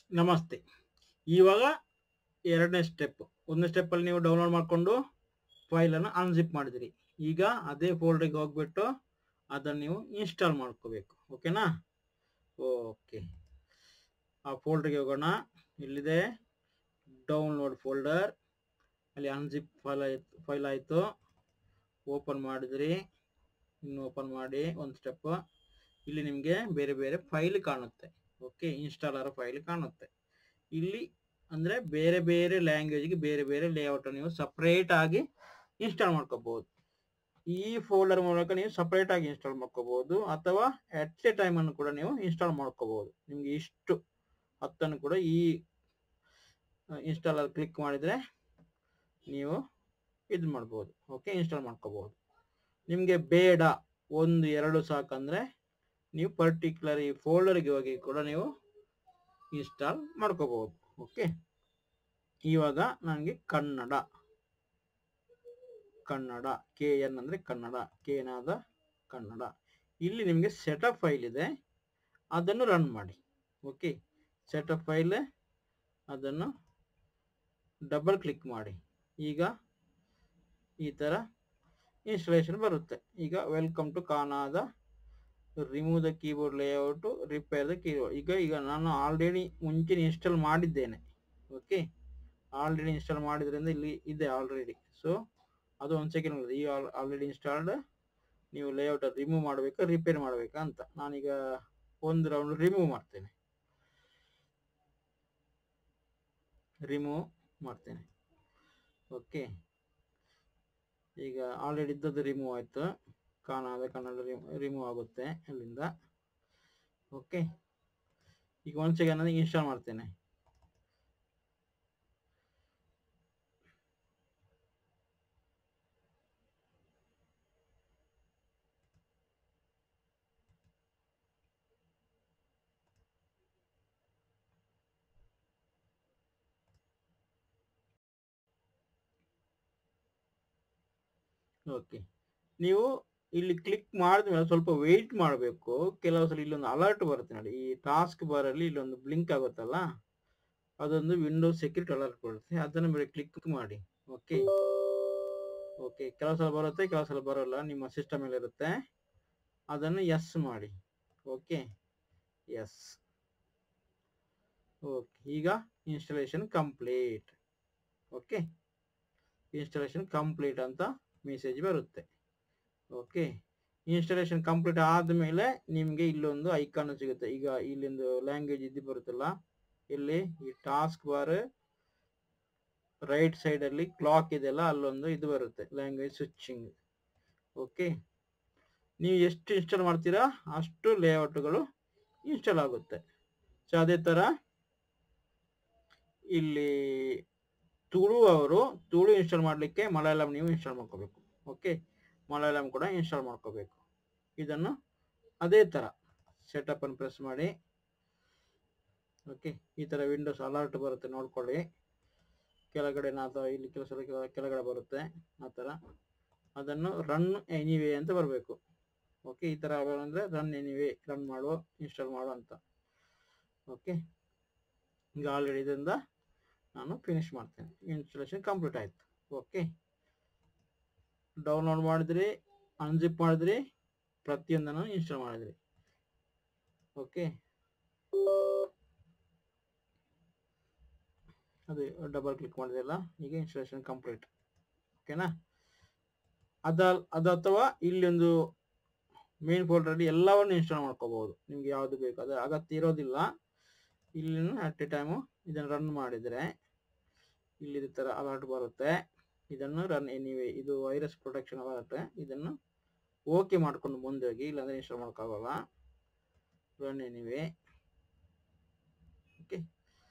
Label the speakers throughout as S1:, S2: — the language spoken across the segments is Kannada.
S1: ನಮಸ್ತೆ ಇವಾಗ ಎರಡನೇ ಸ್ಟೆಪ್ ಒಂದನೇ ಸ್ಟೆಪ್ಪಲ್ಲಿ ನೀವು ಡೌನ್ಲೋಡ್ ಮಾಡಿಕೊಂಡು ಫೈಲನ್ನು ಅನ್ಜಿಪ್ ಮಾಡಿದಿರಿ ಈಗ ಅದೇ ಫೋಲ್ಡರ್ಗೆ ಹೋಗ್ಬಿಟ್ಟು ಅದನ್ನು ನೀವು ಇನ್ಸ್ಟಾಲ್ ಮಾಡ್ಕೋಬೇಕು ಓಕೆನಾ ಓಕೆ ಆ ಫೋಲ್ಡರ್ಗೆ ಹೋಗೋಣ ಇಲ್ಲಿದೆ ಡೌನ್ಲೋಡ್ ಫೋಲ್ಡರ್ ಅಲ್ಲಿ ಅನ್ಜಿಪ್ ಫೈಲ್ ಆಯ್ತು ಫೈಲ್ ಆಯಿತು ಓಪನ್ ಮಾಡಿದ್ರಿ ಇನ್ನು ಓಪನ್ ಮಾಡಿ ಒಂದು ಸ್ಟೆಪ್ ಇಲ್ಲಿ ನಿಮಗೆ ಬೇರೆ ಬೇರೆ ಫೈಲ್ ಕಾಣುತ್ತೆ ಓಕೆ ಇನ್ಸ್ಟಾಲರ್ ಫೈಲ್ ಕಾಣುತ್ತೆ ಇಲ್ಲಿ ಅಂದರೆ ಬೇರೆ ಬೇರೆ ಲ್ಯಾಂಗ್ವೇಜ್ಗೆ ಬೇರೆ ಬೇರೆ ಲೇಔಟ್ ನೀವು ಸಪ್ರೇಟ್ ಆಗಿ ಇನ್ಸ್ಟಾಲ್ ಮಾಡ್ಕೋಬಹುದು ಈ ಫೋಲ್ಡರ್ ಮೂಲಕ ನೀವು ಸಪ್ರೇಟ್ ಆಗಿ ಇನ್ಸ್ಟಾಲ್ ಮಾಡ್ಕೋಬಹುದು ಅಥವಾ ಎಟ್ ಎ ಟೈಮ್ ಅನ್ನು ಕೂಡ ನೀವು ಇನ್ಸ್ಟಾಲ್ ಮಾಡ್ಕೋಬಹುದು ನಿಮ್ಗೆ ಇಷ್ಟು ಹತ್ತನ್ನು ಕೂಡ ಈ ಇನ್ಸ್ಟಾಲರ್ ಕ್ಲಿಕ್ ಮಾಡಿದ್ರೆ ನೀವು ಇದು ಮಾಡ್ಬೋದು ಓಕೆ ಇನ್ಸ್ಟಾಲ್ ಮಾಡ್ಕೋಬಹುದು ನಿಮಗೆ ಬೇಡ ಒಂದು ಎರಡು ಸಾಕಂದ್ರೆ ನೀವು ಪರ್ಟಿಕ್ಯುಲರ್ ಈ ಫೋಲ್ಡರ್ಗೆ ಹೋಗಿ ಕೂಡ ನೀವು ಇನ್ಸ್ಟಾಲ್ ಮಾಡ್ಕೋಬಹುದು ಓಕೆ ಇವಾಗ ನನಗೆ ಕನ್ನಡ ಕನ್ನಡ ಕೆ ಎನ್ ಅಂದರೆ ಕನ್ನಡ ಕೆ ಏನಾದ ಕನ್ನಡ ಇಲ್ಲಿ ನಿಮಗೆ ಸೆಟಪ್ ಫೈಲ್ ಇದೆ ಅದನ್ನು ರನ್ ಮಾಡಿ ಓಕೆ ಸೆಟಪ್ ಫೈಲ್ ಅದನ್ನು ಡಬಲ್ ಕ್ಲಿಕ್ ಮಾಡಿ ಈಗ ಈ ಥರ ಇನ್ಸ್ಟಾಲೇಷನ್ ಬರುತ್ತೆ ಈಗ welcome to Kannada remove the keyboard layout repair the keyboard ಈಗ ಈಗ ನಾನು ಆಲ್ರೆಡಿ ಮುಂಚೆ ಇನ್ಸ್ಟಾಲ್ ಮಾಡಿದ್ದೇನೆ ಓಕೆ ಆಲ್ರೆಡಿ ಇನ್ಸ್ಟಾಲ್ ಮಾಡಿದ್ರಿಂದ ಇಲ್ಲಿ ಇದೆ ಆಲ್ರೆಡಿ ಸೊ ಅದು ಒಂದು ಸೆಕೆಂಡ್ ಈ ಆಲ್ರೆಡಿ ಇನ್ಸ್ಟಾಲ್ಡ್ ನೀವು ಲೇಔಟ್ ರಿಮೂವ್ ಮಾಡಬೇಕಾ ರಿಪೇರ್ ಮಾಡಬೇಕಾ ಅಂತ ನಾನೀಗ ಒಂದು ರೌಂಡ್ ರಿಮೂವ್ ಮಾಡ್ತೇನೆ ರಿಮೂವ್ ಮಾಡ್ತೇನೆ ಓಕೆ ಈಗ ಆಲ್ರೆಡಿ ಇದ್ದದ್ದು ರಿಮೂವ್ ಆಯಿತು ಕಾಣಾದ ಕನ್ನಡ ರಿಮೂವ್ ಆಗುತ್ತೆ ಅಲ್ಲಿಂದ ಓಕೆ ಈಗ ಒಂದು ಸೆಕೆಂಡ್ ನಾನು ಇನ್ಸ್ಟಾಲ್ ಮಾಡ್ತೇನೆ ಓಕೆ ನೀವು ಇಲ್ಲಿ ಕ್ಲಿಕ್ ಮಾಡಿದ ಮೇಲೆ ಸ್ವಲ್ಪ ವೆಯ್ಟ್ ಮಾಡಬೇಕು ಕೆಲವು ಸಲ ಇಲ್ಲೊಂದು ಅಲರ್ಟ್ ಬರುತ್ತೆ ನೋಡಿ ಈ ಟಾಸ್ಕ್ ಬಾರಲ್ಲಿ ಇಲ್ಲೊಂದು ಬ್ಲಿಂಕ್ ಆಗುತ್ತಲ್ಲ ಅದೊಂದು ವಿಂಡೋ ಸೆಕ್ಯೂರಿಟಿ ಅಲರ್ಟ್ ಬರುತ್ತೆ ಅದನ್ನು ಮೇಲೆ ಕ್ಲಿಕ್ ಮಾಡಿ ಓಕೆ ಓಕೆ ಕೆಲವು ಸಲ ಬರುತ್ತೆ ಕೆಲವು ಸಲ ಬರೋಲ್ಲ ನಿಮ್ಮ ಸಿಸ್ಟಮ್ ಮೇಲೆ ಇರುತ್ತೆ ಅದನ್ನು ಎಸ್ ಮಾಡಿ ಓಕೆ ಎಸ್ ಓಕೆ ಈಗ installation complete okay installation complete ಅಂತ ಮೆಸೇಜ್ ಬರುತ್ತೆ ಓಕೆ ಇನ್ಸ್ಟಾಲೇಷನ್ ಕಂಪ್ಲೀಟ್ ಆದಮೇಲೆ ನಿಮಗೆ ಇಲ್ಲೊಂದು ಐಕಾನ್ ಸಿಗುತ್ತೆ ಈಗ ಇಲ್ಲೊಂದು ಲ್ಯಾಂಗ್ವೇಜ್ ಇದು ಬರುತ್ತಲ್ಲ ಇಲ್ಲಿ ಈ ಟಾಸ್ಕ್ ಬಾರ್ ರೈಟ್ ಸೈಡಲ್ಲಿ ಕ್ಲಾಕ್ ಇದೆಯಲ್ಲ ಅಲ್ಲೊಂದು ಇದು ಬರುತ್ತೆ ಲ್ಯಾಂಗ್ವೇಜ್ ಸ್ವಿಚಿಂಗ್ ಓಕೆ ನೀವು ಎಷ್ಟು ಇನ್ಸ್ಟಾಲ್ ಮಾಡ್ತೀರಾ ಅಷ್ಟು ಲೇಔಟ್ಗಳು ಇನ್ಸ್ಟಾಲ್ ಆಗುತ್ತೆ ಸೊ ಅದೇ ಥರ ಇಲ್ಲಿ ತುಳು ಅವರು ತುಳು ಇನ್ಸ್ಟಾಲ್ ಮಾಡಲಿಕ್ಕೆ ಮಲಯಾಳಂ ನೀವು ಇನ್ಸ್ಟಾಲ್ ಮಾಡ್ಕೋಬೇಕು ಓಕೆ ಮಲಯಾಳಂ ಕೂಡ ಇನ್ಸ್ಟಾಲ್ ಮಾಡ್ಕೋಬೇಕು ಇದನ್ನು ಅದೇ ಥರ ಸೆಟಪ್ಪನ್ನು ಪ್ರೆಸ್ ಮಾಡಿ ಓಕೆ ಈ ಥರ ವಿಂಡೋಸ್ ಅಲರ್ಟ್ ಬರುತ್ತೆ ನೋಡ್ಕೊಳ್ಳಿ ಕೆಳಗಡೆ ಅಥವಾ ಇಲ್ಲಿ ಕೆಲಸ ಕೆಳಗಡೆ ಬರುತ್ತೆ ಆ ಥರ ಅದನ್ನು ರನ್ ಎನಿವೇ ಅಂತ ಬರಬೇಕು ಓಕೆ ಈ ಥರ ಅಂದರೆ ರನ್ ಎನಿವೇ ರನ್ ಮಾಡುವ ಇನ್ಸ್ಟಾಲ್ ಮಾಡುವ ಅಂತ ಓಕೆ ಈಗ ಆಲ್ರೆಡಿ ಇದರಿಂದ ನಾನು ಫಿನಿಶ್ ಮಾಡ್ತೇನೆ ಇನ್ಸ್ಟಾಲೇಷನ್ ಕಂಪ್ಲೀಟ್ ಆಯಿತು ಓಕೆ ಡೌನ್ಲೋಡ್ ಮಾಡಿದ್ರಿ ಅನ್ಜಿಪ್ ಮಾಡಿದ್ರಿ ಪ್ರತಿಯೊಂದನ್ನು ಇನ್ಸ್ಟಾಲ್ ಮಾಡಿದ್ರಿ ಓಕೆ ಅದು ಡಬಲ್ ಕ್ಲಿಕ್ ಮಾಡಿದೆಲ್ಲ ಈಗ ಇನ್ಸ್ಟಾಲೇಷನ್ ಕಂಪ್ಲೀಟ್ ಓಕೆನಾ ಅದ ಅದು ಅಥವಾ ಇಲ್ಲಿ ಒಂದು ಮೇನ್ ಫೋಲ್ಡರಲ್ಲಿ ಎಲ್ಲವನ್ನು ಇನ್ಸ್ಟಾಲ್ ಮಾಡ್ಕೋಬಹುದು ನಿಮ್ಗೆ ಯಾವುದು ಬೇಕು ಅದು ಅಗತ್ಯ ಇರೋದಿಲ್ಲ ಇಲ್ಲಿ ಅಟ್ ಎ ಟೈಮು ಇದನ್ನು ರನ್ ಮಾಡಿದರೆ ಇಲ್ಲಿ ಈ ಥರ ಅಲರ್ಟ್ ಬರುತ್ತೆ ಇದನ್ನು ರನ್ ಎನಿವೆ ಇದು ವೈರಸ್ ಪ್ರೊಟೆಕ್ಷನ್ ಅಲರ್ಟ್ ಇದನ್ನು ಓಕೆ ಮಾಡ್ಕೊಂಡು ಮುಂದೆ ಹೋಗಿ ಇಲ್ಲಾಂದರೆ ಇನ್ಸ್ಟಾಲ್ ಮಾಡೋಕ್ಕಾಗಲ್ಲ ರನ್ ಎನಿವೆ ಓಕೆ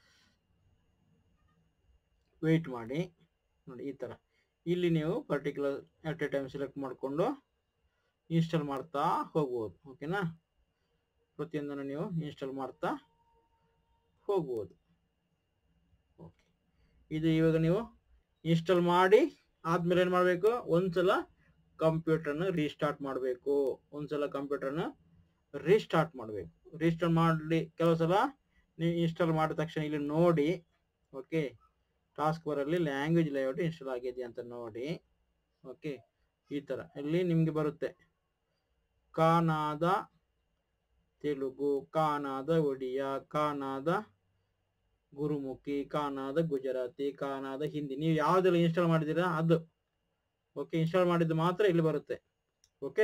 S1: ವೆಯ್ಟ್ ಮಾಡಿ ನೋಡಿ ಈ ಥರ ಇಲ್ಲಿ ನೀವು particular at a time select ಮಾಡಿಕೊಂಡು ಇನ್ಸ್ಟಾಲ್ ಮಾಡ್ತಾ ಹೋಗ್ಬೋದು ಓಕೆನಾ ಪ್ರತಿಯೊಂದನ್ನು ನೀವು ಇನ್ಸ್ಟಾಲ್ ಮಾಡ್ತಾ ಹೋಗ್ಬೋದು ಓಕೆ ಇದು ಇವಾಗ ನೀವು ಇನ್ಸ್ಟಾಲ್ ಮಾಡಿ ಆದ್ಮೇಲೆ ಏನು ಮಾಡಬೇಕು ಒಂದ್ಸಲ ಕಂಪ್ಯೂಟರ್ನ ರೀಸ್ಟಾರ್ಟ್ ಮಾಡಬೇಕು ಒಂದ್ಸಲ ಕಂಪ್ಯೂಟರ್ನ ರೀಸ್ಟಾರ್ಟ್ ಮಾಡಬೇಕು ರೀಸ್ಟಾರ್ಟ್ ಮಾಡಲಿ ಕೆಲವು ಸಲ ನೀವು ಇನ್ಸ್ಟಾಲ್ ಮಾಡಿದ ತಕ್ಷಣ ಇಲ್ಲಿ ನೋಡಿ ಓಕೆ ಟಾಸ್ಕ್ ಬರಲ್ಲಿ ಲ್ಯಾಂಗ್ವೇಜ್ ಲೇಔಟ್ ಇನ್ಸ್ಟಾಲ್ ಆಗಿದೆ ಅಂತ ನೋಡಿ ಓಕೆ ಈ ಥರ ಇಲ್ಲಿ ನಿಮಗೆ ಬರುತ್ತೆ ಕಾನಾದ ತೆಲುಗು ಕಾನಾದ ಒಡಿಯಾ ಕಾನಾದ ಗುರುಮುಖಿ ಕಾನಾದ ಗುಜರಾತಿ ಕಾನಾದ ಹಿಂದಿ ನೀವು ಯಾವುದೆಲ್ಲ ಇನ್ಸ್ಟಾಲ್ ಮಾಡಿದ್ದೀರಾ ಅದು ಓಕೆ ಇನ್ಸ್ಟಾಲ್ ಮಾಡಿದ್ದು ಮಾತ್ರ ಇಲ್ಲಿ ಬರುತ್ತೆ ಓಕೆ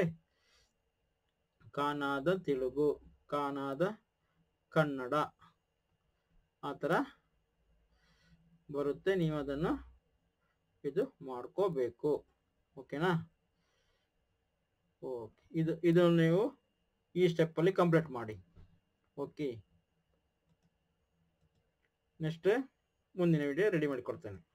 S1: ಕಾನಾದ ತೆಲುಗು ಕಾನಾದ ಕನ್ನಡ ಆ ಥರ ಬರುತ್ತೆ ನೀವು ಅದನ್ನು ಇದು ಮಾಡ್ಕೋಬೇಕು ಓಕೆನಾ ಓಕೆ ಇದು ಇದು ನೀವು ಈ ಸ್ಟೆಪ್ಪಲ್ಲಿ ಕಂಪ್ಲೀಟ್ ಮಾಡಿ ಓಕೆ ನೆಕ್ಸ್ಟ್ ಮುಂದಿನ ವಿಡಿಯೋ ರೆಡಿ ಮಾಡಿಕೊಡ್ತೇನೆ